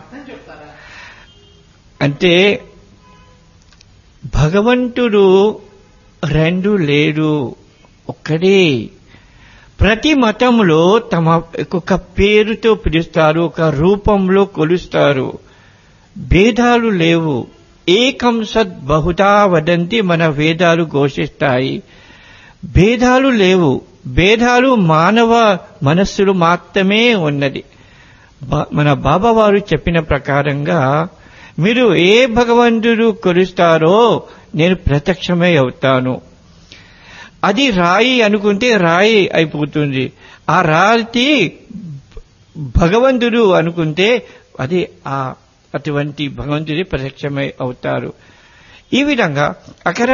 అర్థం చెప్తారా అంటే భగవంతుడు రెండు లేడు ఒక్కడే ప్రతి మతంలో తమ ఒక పేరుతో పిలుస్తారు ఒక రూపంలో కొలుస్తారు భేదాలు లేవు ఏకం సద్ బహుదా వదంతి మన వేదాలు ఘోషిస్తాయి భేదాలు లేవు భేదాలు మానవ మనస్సులు మాత్రమే ఉన్నది బా- మన బాబా వారు చెప్పిన ప్రకారంగా మీరు ఏ భగవంతుడు కొలుస్తారో నేను ప్రత్యక్షమే అవుతాను అది రాయి అనుకుంటే రాయి అయిపోతుంది ఆ రాతి భగవంతుడు అనుకుంటే అది ఆ అటువంటి భగవంతుడి ప్రత్యక్షమై అవుతారు ఈ విధంగా అక్కడ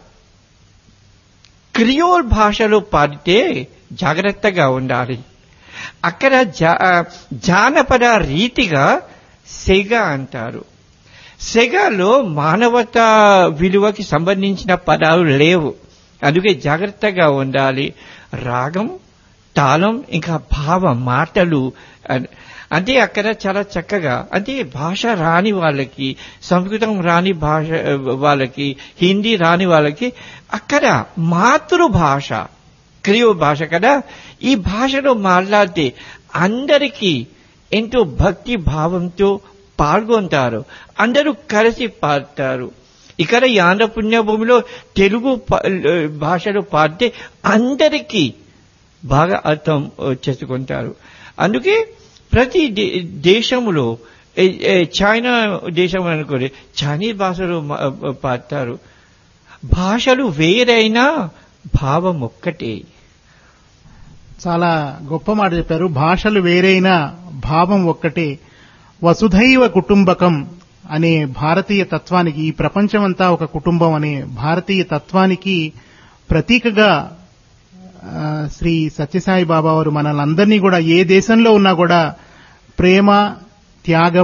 క్రియోల్ భాషలో పాడితే జాగ్రత్తగా ఉండాలి అక్కడ జా జానపద రీతిగా సెగ అంటారు సెగలో మానవతా విలువకి సంబంధించిన పదాలు లేవు అందుకే జాగ్రత్తగా ఉండాలి రాగం తాళం ఇంకా భావం మాటలు అన్- అంటే అక్కడ చాలా చక్కగా అంటే భాష రాని వాళ్ళకి సంస్కృతం రాని భాష వాళ్ళకి హిందీ రాని వాళ్ళకి అక్కడ మాతృభాష క్రియో భాష కదా ఈ భాషలో మాట్లాడితే అందరికీ ఎంతో భక్తి భావంతో పాల్గొంటారు అందరూ కలిసి పాడతారు ఇక్కడ ఈ ఆంధ్ర పుణ్యభూమిలో తెలుగు ప- భాషలో పాడితే అందరికీ బాగా అర్థం ఆ, చేసుకుంటారు అందుకే ప్రతి దే- దేశంలో ఏ- ఏ చైనా దేశం అనుకోండి చైనీస్ భాషలో మా- ఆ, పాడతారు భాషలు వేరైనా భావం ఒక్కటే చాలా గొప్ప మాట చెప్పారు భాషలు వేరైనా భావం ఒక్కటే వసుధైవ కుటుంబకం అనే భారతీయ తత్వానికి ఈ ప్రపంచమంతా ఒక కుటుంబం అనే భారతీయ తత్వానికి ప్రతీకగా ఆ, శ్రీ సత్యసాయి బాబా వారు మనల్ని అందరినీ కూడా ఏ దేశంలో ఉన్నా కూడా ప్రేమ త్యాగం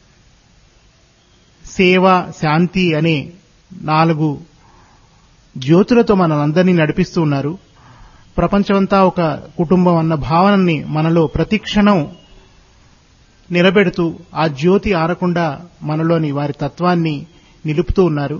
సేవ శాంతి అనే నాలుగు జ్యోతులతో మనల్ని నడిపిస్తూ ఉన్నారు ప్రపంచమంతా ఒక కుటుంబం అన్న భావనని మనలో ప్రతి క్షణం నిలబెడుతూ ఆ జ్యోతి ఆరకుండా మనలోని వారి తత్వాన్ని నిలుపుతూ ఉన్నారు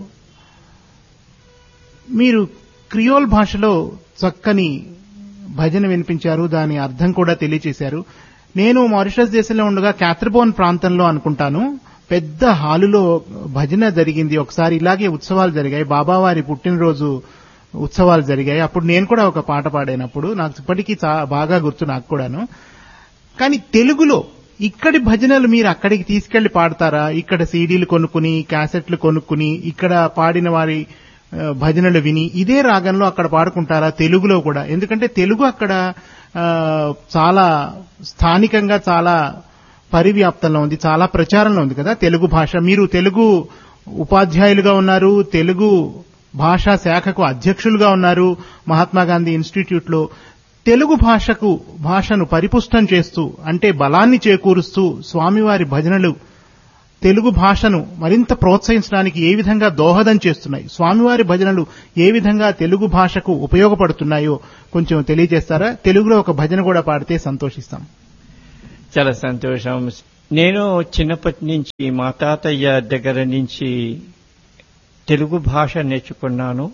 మీరు క్రియోల్ భాషలో చక్కని భజన వినిపించారు దాని అర్థం కూడా తెలియచేశారు నేను మారిషస్ దేశంలో ఉండగా క్యాథర్బోన్ ప్రాంతంలో అనుకుంటాను పెద్ద హాలులో భజన జరిగింది ఒకసారి ఇలాగే ఉత్సవాలు జరిగాయి బాబావారి పుట్టినరోజు ఉత్సవాలు జరిగాయి అప్పుడు నేను కూడా ఒక పాట పాడినప్పుడు నాకు ఇప్పటికీ చా- బాగా గుర్తు నాకు కూడాను కానీ తెలుగులో ఇక్కడి భజనలు మీరు అక్కడికి తీసుకెళ్లి పాడతారా ఇక్కడ సీడీలు కొనుక్కుని క్యాసెట్లు కొనుక్కుని ఇక్కడ పాడిన వారి ఆ, భజనలు విని ఇదే రాగంలో అక్కడ పాడుకుంటారా తెలుగులో కూడా ఎందుకంటే తెలుగు అక్కడ ఆ, చాలా స్థానికంగా చాలా పరివ్యాప్తంలో ఉంది చాలా ప్రచారంలో ఉంది కదా తెలుగు భాష మీరు తెలుగు ఉపాధ్యాయులుగా ఉన్నారు తెలుగు భాషా శాఖకు అధ్యక్షులుగా ఉన్నారు మహాత్మా గాంధీ ఇన్స్టిట్యూట్ లో తెలుగు భాషకు భాషను పరిపుష్టం చేస్తూ అంటే బలాన్ని చేకూరుస్తూ స్వామివారి భజనలు తెలుగు భాషను మరింత ప్రోత్సహించడానికి ఏ విధంగా దోహదం చేస్తున్నాయి స్వామివారి భజనలు ఏ విధంగా తెలుగు భాషకు ఉపయోగపడుతున్నాయో కొంచెం తెలియజేస్తారా తెలుగులో ఒక భజన కూడా పాడితే సంతోషిస్తాం చాలా సంతోషం నేను చిన్నప్పటి నుంచి మా తాతయ్య దగ్గర నుంచి తెలుగు భాష నేర్చుకున్నాను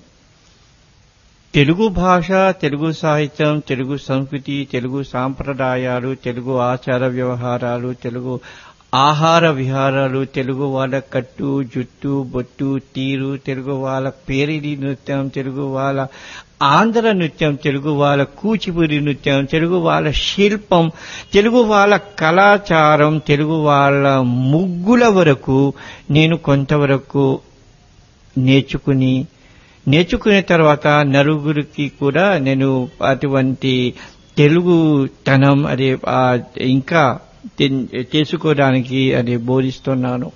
తెలుగు భాష తెలుగు సాహిత్యం తెలుగు సంస్కృతి తెలుగు సాంప్రదాయాలు తెలుగు ఆచార వ్యవహారాలు తెలుగు ఆహార విహారాలు తెలుగు వాళ్ళ కట్టు జుట్టు బొట్టు తీరు తెలుగు వాళ్ళ పేరిడి నృత్యం తెలుగు వాళ్ళ ఆంధ్ర నృత్యం తెలుగు వాళ్ళ కూచిపూడి నృత్యం తెలుగు వాళ్ళ శిల్పం తెలుగు వాళ్ళ కళాచారం తెలుగు వాళ్ళ ముగ్గుల వరకు నేను కొంతవరకు నేర్చుకుని నేర్చుకునే తర్వాత నలుగురికి కూడా నేను అటువంటి తెలుగుతనం అదే ఆ, ఇంకా తెన్- తెలుసుకోవడానికి అది బోధిస్తున్నాను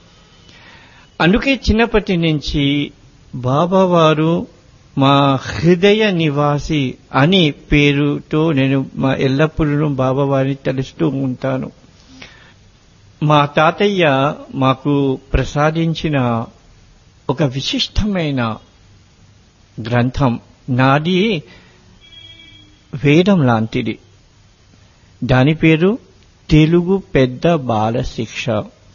అందుకే చిన్నప్పటి నుంచి బాబా వారు మా హృదయ నివాసి అని పేరుతో నేను మా ఎల్లప్పుడూ బాబా వారిని తెలుస్తూ ఉంటాను మా తాతయ్య మాకు ప్రసాదించిన ఒక విశిష్టమైన గ్రంథం నాది వేదం లాంటిది దాని పేరు తెలుగు పెద్ద బాల శిక్ష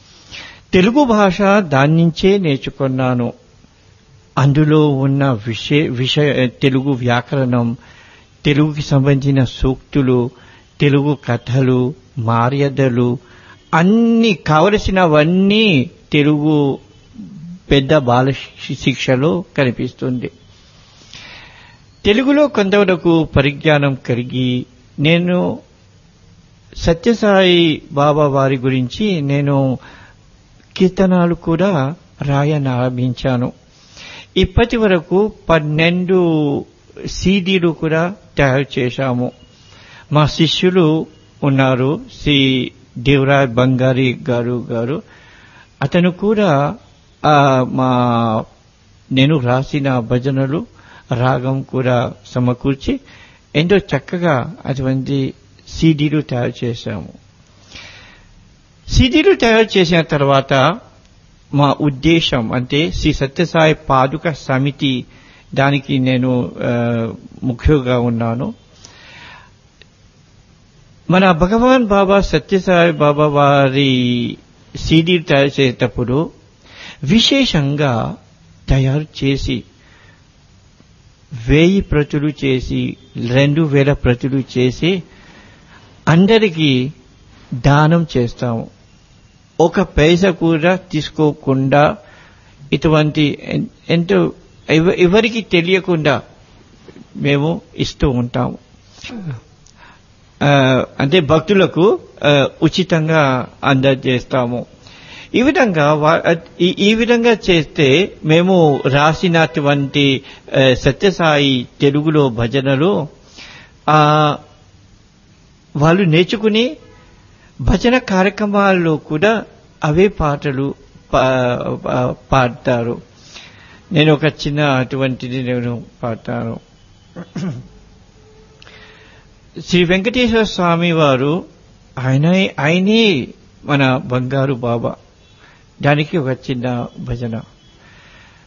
తెలుగు భాష దాని నుంచే నేర్చుకున్నాను అందులో ఉన్న విషయ విషయ తెలుగు వ్యాకరణం తెలుగుకి సంబంధించిన సూక్తులు తెలుగు కథలు మర్యాదలు అన్ని కావలసినవన్నీ తెలుగు పెద్ద బాల శి- శిక్షలో కనిపిస్తుంది తెలుగులో కొంతవరకు పరిజ్ఞానం కలిగి నేను సత్యసాయి బాబా వారి గురించి నేను కీర్తనాలు కూడా రాయనారంభించాను ఇప్పటి వరకు పన్నెండు సీడీలు కూడా తయారు చేశాము మా శిష్యులు ఉన్నారు శ్రీ దేవరాయ్ బంగారి గారు గారు అతను కూడా ఆ, మా నేను రాసిన భజనలు రాగం కూడా సమకూర్చి ఎంతో చక్కగా అటువంటి సీడీలు తయారు చేశాము సీడీలు తయారు చేసిన తర్వాత మా ఉద్దేశం అంటే శ్రీ సత్యసాయి పాదుక సమితి దానికి నేను ఆ, ముఖ్యంగా ఉన్నాను మన భగవాన్ బాబా సత్యసాయి బాబా వారి సీడీ తయారు చేసేటప్పుడు విశేషంగా తయారు చేసి వెయ్యి ప్రతులు చేసి రెండు వేల ప్రతులు చేసి అందరికీ దానం చేస్తాము ఒక పైసా కూడా తీసుకోకుండా ఇటువంటి ఎన్- ఎంతో ఎవ- ఎవరికి తెలియకుండా మేము ఇస్తూ ఉంటాము ఆ, అంటే భక్తులకు ఆ, ఉచితంగా అందజేస్తాము ఈ విధంగా వా- ఈ- ఈ విధంగా చేస్తే మేము రాసినటువంటి ఆ, సత్యసాయి తెలుగులో భజనలు ఆ, వాళ్ళు నేర్చుకుని భజన కార్యక్రమాల్లో కూడా అవే పాటలు పా- పా- పాడతారు నేను ఒక చిన్న అటువంటిది నేను పాడతాను శ్రీ వెంకటేశ్వర స్వామి వారు ఆయన ఆయనే మన బంగారు బాబా దానికి ఒక చిన్న భజన